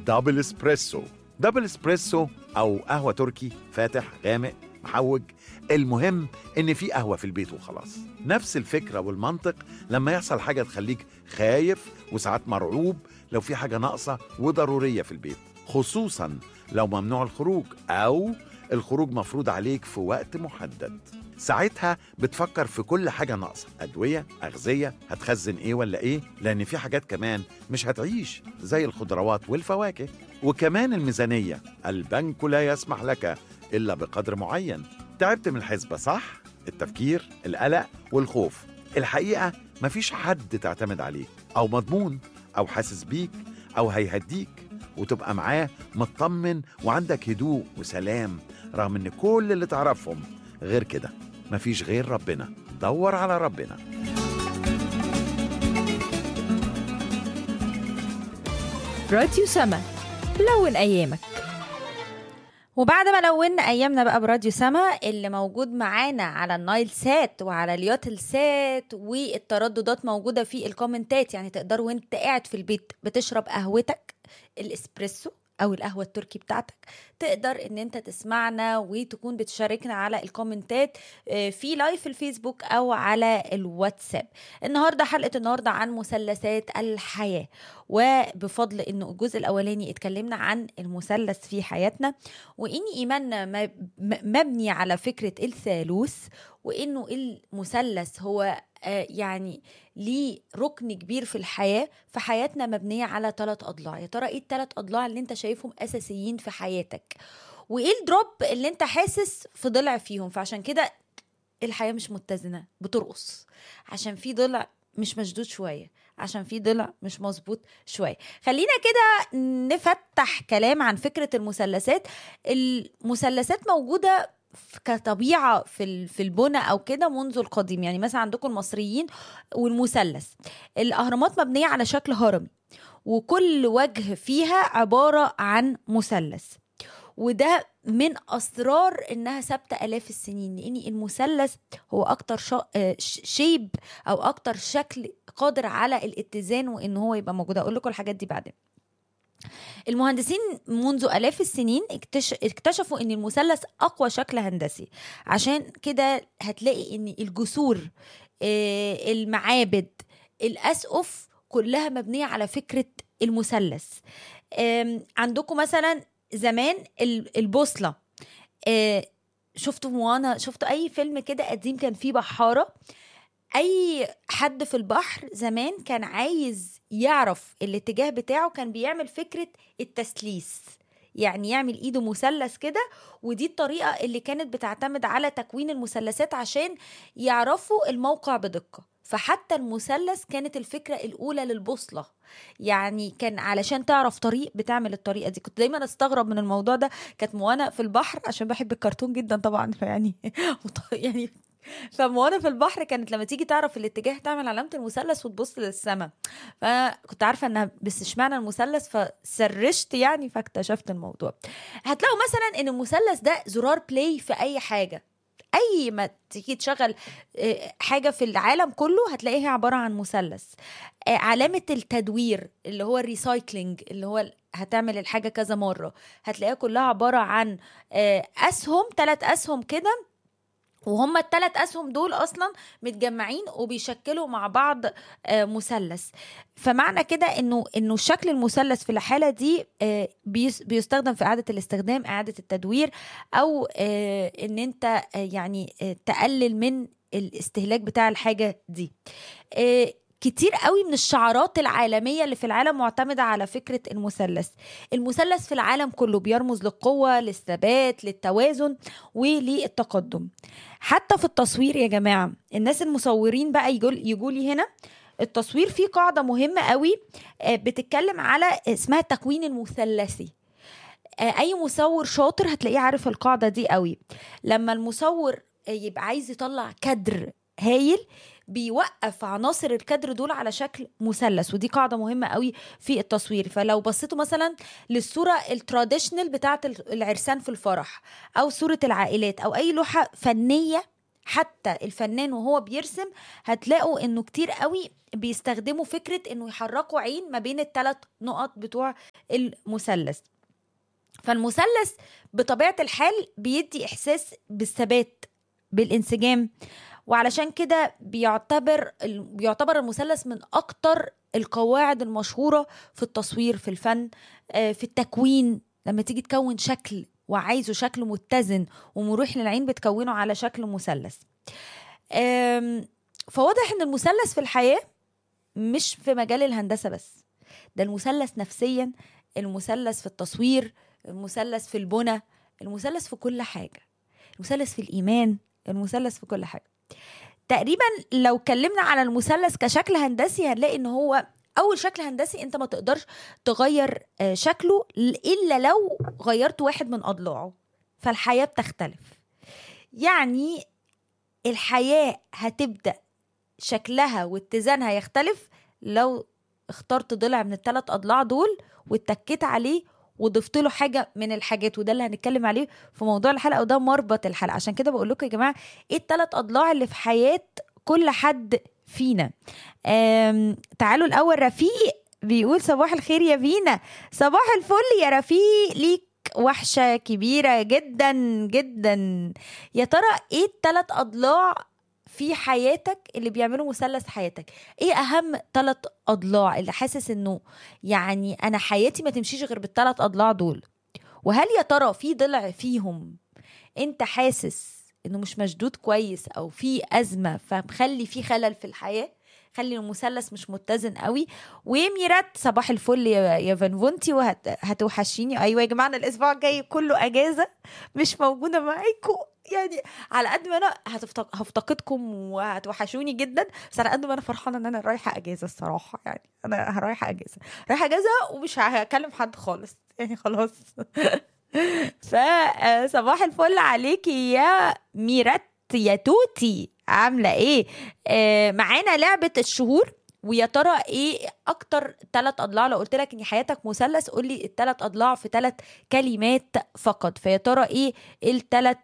دبل اسبريسو دبل اسبريسو او قهوه تركي فاتح غامق محوج المهم ان في قهوه في البيت وخلاص نفس الفكره والمنطق لما يحصل حاجه تخليك خايف وساعات مرعوب لو في حاجه ناقصه وضروريه في البيت خصوصا لو ممنوع الخروج او الخروج مفروض عليك في وقت محدد ساعتها بتفكر في كل حاجة ناقصة أدوية أغذية هتخزن إيه ولا إيه لأن في حاجات كمان مش هتعيش زي الخضروات والفواكه وكمان الميزانية البنك لا يسمح لك إلا بقدر معين تعبت من الحسبة صح؟ التفكير القلق والخوف الحقيقة مفيش حد تعتمد عليه أو مضمون أو حاسس بيك أو هيهديك وتبقى معاه مطمن وعندك هدوء وسلام رغم ان كل اللي تعرفهم غير كده مفيش غير ربنا دور على ربنا راديو سما لون ايامك وبعد ما لونا ايامنا بقى براديو سما اللي موجود معانا على النايل سات وعلى اليوتل سات والترددات موجوده في الكومنتات يعني تقدر وانت قاعد في البيت بتشرب قهوتك الاسبريسو او القهوه التركي بتاعتك تقدر ان انت تسمعنا وتكون بتشاركنا على الكومنتات آه، في لايف الفيسبوك او على الواتساب النهارده حلقه النهارده عن مثلثات الحياه وبفضل انه الجزء الاولاني اتكلمنا عن المثلث في حياتنا وان ايماننا مب- مبني على فكره الثالوث وانه المثلث هو آه، يعني ليه ركن كبير في الحياه فحياتنا مبنيه على ثلاث اضلاع يا ترى ايه الثلاث اضلاع اللي انت شايفهم اساسيين في حياتك وايه الدروب اللي انت حاسس في ضلع فيهم فعشان كده الحياه مش متزنه بترقص عشان في ضلع مش مشدود شويه عشان في ضلع مش مظبوط شويه خلينا كده نفتح كلام عن فكره المثلثات المثلثات موجوده في- كطبيعه في ال- في البنى او كده منذ القديم يعني مثلا عندكم المصريين والمثلث الاهرامات مبنيه على شكل هرمي وكل وجه فيها عباره عن مثلث وده من اسرار انها ثابته الاف السنين لان المثلث هو اكتر شا... آه، ش- شيب او اكتر شكل قادر على الاتزان وان هو يبقى موجود اقول لكم الحاجات دي بعدين المهندسين منذ الاف السنين اكتش... اكتشفوا ان المثلث اقوى شكل هندسي عشان كده هتلاقي ان الجسور آه، المعابد الاسقف كلها مبنيه على فكره المثلث آم، عندكم مثلا زمان ال- البوصله آه، شفتوا موانا شفتوا اي فيلم كده قديم كان فيه بحاره اي حد في البحر زمان كان عايز يعرف الاتجاه بتاعه كان بيعمل فكره التسليس يعني يعمل ايده مثلث كده ودي الطريقه اللي كانت بتعتمد على تكوين المثلثات عشان يعرفوا الموقع بدقه فحتى المثلث كانت الفكره الاولى للبوصله يعني كان علشان تعرف طريق بتعمل الطريقه دي كنت دايما استغرب من الموضوع ده كانت موانا في البحر عشان بحب الكرتون جدا طبعا فيعني يعني فموانا في البحر كانت لما تيجي تعرف الاتجاه تعمل علامه المثلث وتبص للسماء فكنت عارفه انها بس اشمعنى المثلث فسرشت يعني فاكتشفت الموضوع هتلاقوا مثلا ان المثلث ده زرار بلاي في اي حاجه اي ما تيجي تشغل آه، حاجه في العالم كله هتلاقيها عباره عن مثلث آه، علامه التدوير اللي هو الريسايكلينج اللي هو هتعمل الحاجه كذا مره هتلاقيها كلها عباره عن آه، اسهم ثلاث اسهم كده وهم الثلاث اسهم دول اصلا متجمعين وبيشكلوا مع بعض آه، مثلث فمعنى كده انه انه شكل المثلث في الحاله دي آه، بيس- بيستخدم في اعاده الاستخدام اعاده التدوير او آه، ان انت آه، يعني آه، تقلل من الاستهلاك بتاع الحاجه دي آه، كتير قوي من الشعارات العالميه اللي في العالم معتمده على فكره المثلث المثلث في العالم كله بيرمز للقوه للثبات للتوازن وللتقدم حتى في التصوير يا جماعه الناس المصورين بقى يقول يقولي هنا التصوير فيه قاعده مهمه قوي آه، بتتكلم على اسمها التكوين المثلثي آه، اي مصور شاطر هتلاقيه عارف القاعده دي قوي لما المصور آه، يبقى عايز يطلع كادر هايل بيوقف عناصر الكادر دول على شكل مثلث ودي قاعده مهمه قوي في التصوير فلو بصيتوا مثلا للصوره التراديشنال بتاعه العرسان في الفرح او صوره العائلات او اي لوحه فنيه حتى الفنان وهو بيرسم هتلاقوا انه كتير قوي بيستخدموا فكره انه يحركوا عين ما بين الثلاث نقط بتوع المثلث فالمثلث بطبيعه الحال بيدي احساس بالثبات بالانسجام وعلشان كده بيعتبر بيعتبر المثلث من اكتر القواعد المشهوره في التصوير في الفن آه، في التكوين لما تيجي تكون شكل وعايزه شكل متزن ومريح للعين بتكونه على شكل مثلث آم، فواضح ان المثلث في الحياه مش في مجال الهندسه بس ده المثلث نفسيا المثلث في التصوير المثلث في البنى المثلث في كل حاجه المثلث في الايمان المثلث في كل حاجه تقريبا لو اتكلمنا على المثلث كشكل هندسي هنلاقي ان هو اول شكل هندسي انت ما تقدرش تغير آه، شكله الا لو غيرت واحد من اضلاعه فالحياه بتختلف يعني الحياه هتبدا شكلها واتزانها يختلف لو اخترت ضلع من الثلاث اضلاع دول واتكيت عليه وضفت له حاجه من الحاجات وده اللي هنتكلم عليه في موضوع الحلقه وده مربط الحلقه عشان كده بقول لكم يا جماعه ايه الثلاث اضلاع اللي في حياه كل حد فينا آم، تعالوا الاول رفيق بيقول صباح الخير يا فينا صباح الفل يا رفيق ليك وحشه كبيره جدا جدا يا ترى ايه الثلاث اضلاع في حياتك اللي بيعملوا مثلث حياتك ايه اهم ثلاث اضلاع اللي حاسس انه يعني انا حياتي ما تمشيش غير بالثلاث اضلاع دول وهل يا ترى في ضلع فيهم انت حاسس انه مش مشدود كويس او في ازمه فمخلي في خلل في الحياه خلي المثلث مش متزن قوي وميرات صباح الفل يا يا فانفونتي وهتوحشيني ايوه يا جماعه أنا الاسبوع الجاي كله اجازه مش موجوده معاكم يعني على قد ما انا هتفتق... هفتقدكم وهتوحشوني جدا بس على قد ما انا فرحانه ان انا رايحه اجازه الصراحه يعني انا رايحه اجازه رايحه اجازه ومش هكلم حد خالص يعني خلاص فصباح الفل عليكي يا ميرات يا توتي عامله ايه آه معانا لعبه الشهور ويا ترى ايه اكتر ثلاث اضلاع لو قلت لك ان حياتك مثلث قول لي الثلاث اضلاع في ثلاث كلمات فقط فيا ترى ايه الثلاث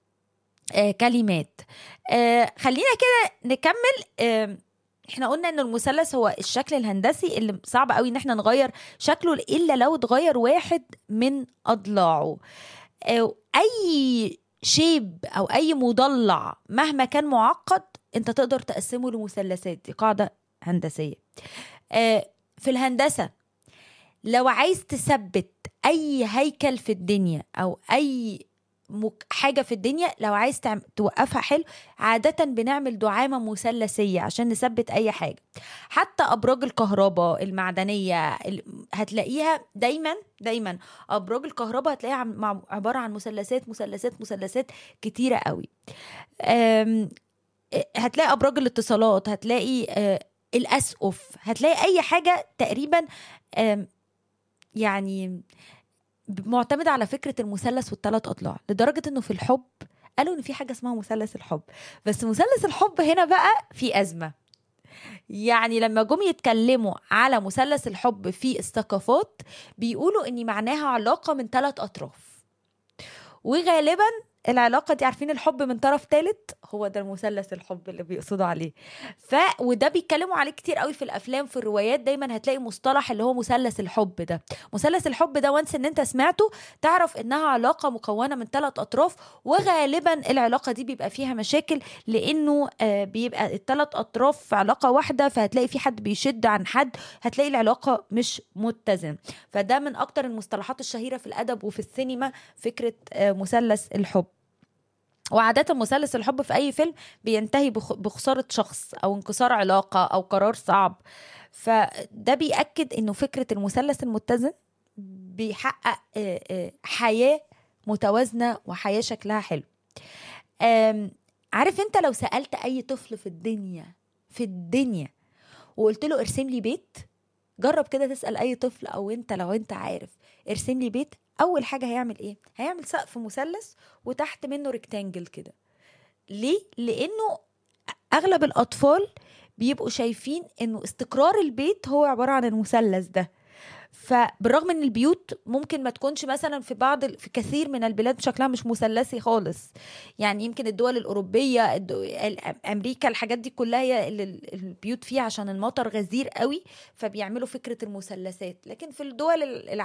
آه كلمات آه خلينا كده نكمل آه احنا قلنا ان المثلث هو الشكل الهندسي اللي صعب قوي ان احنا نغير شكله الا لو اتغير واحد من اضلاعه آه اي شيب او اي مضلع مهما كان معقد انت تقدر تقسمه لمثلثات دي قاعده هندسيه آه في الهندسه لو عايز تثبت اي هيكل في الدنيا او اي مك... حاجة في الدنيا لو عايز تعم... توقفها حلو عادة بنعمل دعامة مثلثية عشان نثبت أي حاجة حتى أبراج الكهرباء المعدنية ال... هتلاقيها دايما دايما أبراج الكهرباء هتلاقيها عم... مع... عبارة عن مثلثات مثلثات مثلثات كتيرة قوي أم... هتلاقي أبراج الاتصالات هتلاقي أه... الأسقف هتلاقي أي حاجة تقريبا أم... يعني معتمدة على فكرة المثلث والثلاث أضلاع لدرجة إنه في الحب قالوا إن في حاجة اسمها مثلث الحب بس مثلث الحب هنا بقى في أزمة يعني لما جم يتكلموا على مثلث الحب في الثقافات بيقولوا إن معناها علاقة من ثلاث أطراف وغالبا العلاقة دي عارفين الحب من طرف ثالث هو ده المثلث الحب اللي بيقصدوا عليه ف وده بيتكلموا عليه كتير قوي في الافلام في الروايات دايما هتلاقي مصطلح اللي هو مثلث الحب ده مثلث الحب ده وانس ان انت سمعته تعرف انها علاقة مكونة من ثلاث اطراف وغالبا العلاقة دي بيبقى فيها مشاكل لانه آه بيبقى الثلاث اطراف في علاقة واحدة فهتلاقي في حد بيشد عن حد هتلاقي العلاقة مش متزن فده من اكتر المصطلحات الشهيرة في الادب وفي السينما فكرة آه مثلث الحب وعادة مثلث الحب في أي فيلم بينتهي بخسارة شخص أو انكسار علاقة أو قرار صعب فده بيأكد إنه فكرة المثلث المتزن بيحقق حياة متوازنة وحياة شكلها حلو عارف انت لو سألت أي طفل في الدنيا في الدنيا وقلت له ارسم لي بيت جرب كده تسأل أي طفل أو انت لو انت عارف ارسم لي بيت اول حاجه هيعمل ايه هيعمل سقف مثلث وتحت منه ريكتانجل كده ليه لانه اغلب الاطفال بيبقوا شايفين انه استقرار البيت هو عباره عن المثلث ده فبالرغم ان البيوت ممكن ما تكونش مثلا في بعض في كثير من البلاد شكلها مش مثلثي خالص يعني يمكن الدول الاوروبيه الدول امريكا الحاجات دي كلها هي البيوت فيها عشان المطر غزير قوي فبيعملوا فكره المثلثات لكن في الدول